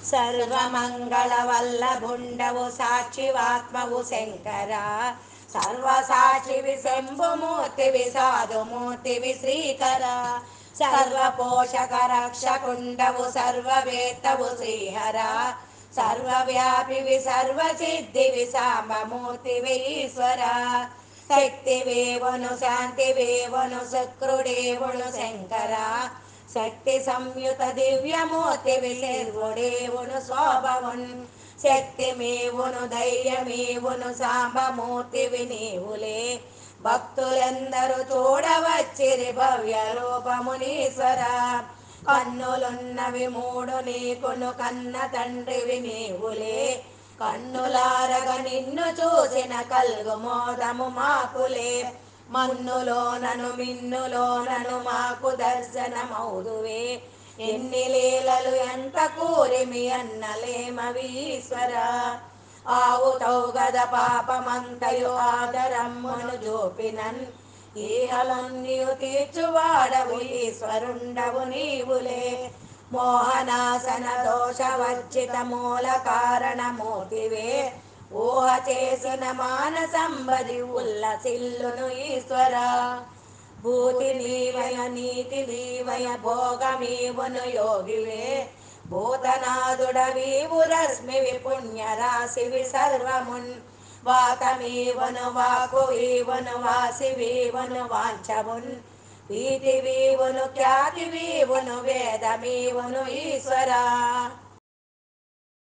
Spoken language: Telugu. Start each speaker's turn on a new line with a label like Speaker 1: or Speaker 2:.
Speaker 1: సర్వమంగళ వల్లభుండవు సాక్షివాత్మవు శంకర సర్వసాక్షివి శంభుమూర్తివి సాధుమూర్తివి శ్రీకర సర్వపోషక రక్షకుండవు సర్వవేత్తవు శ్రీహర సర్వవ్యాపివి సర్వసిద్ధివి సాంబమూర్తివి ఈశ్వర శక్తివేవను శాంతివేవను శుక్రుడేవును శంకర శక్తి సంయుత దివ్యమూర్తివి శర్వుడేవును శోభవున్ శక్తిమేవును ధైర్యమేవును సాంబమూర్తివి నీవులే భక్తులందరూ చూడవచ్చిరి భవ్య రూపమునీశ్వర కన్నులున్నవి మూడు నీకును కన్న తండ్రివి నీవులే కన్నులారగ నిన్ను చూసిన కల్గు మోదము మాకులే మన్నులోనను మిన్నులోనను మాకు దర్శనమౌదువే ఎన్ని లీలలు ఎంత కూరిమి అన్నలేమవి ఈశ్వర ఆవుతౌ గద పాపమంతయు ఆదరమ్మును జోపినన్ ఈహలన్నీయు తీర్చువాడవు ఈశ్వరుండవు నీవులే మోహనాసన దోష వర్జిత మూల కారణమూర్తివే ఊహ చేసిన మానసంబది ఉల్లసిల్లును ఈశ్వర భూతి నీవయ నీతి నీవయ భోగమీవును యోగివే భూతనాథుడవీవు రశ్మివి పుణ్యరాశివి సర్వమున్ వాతమీవను వాకువీవను వాసివీవను వాంఛమున్ వీతివీవును ఖ్యాతివీవును వేదమీవును ఈశ్వరా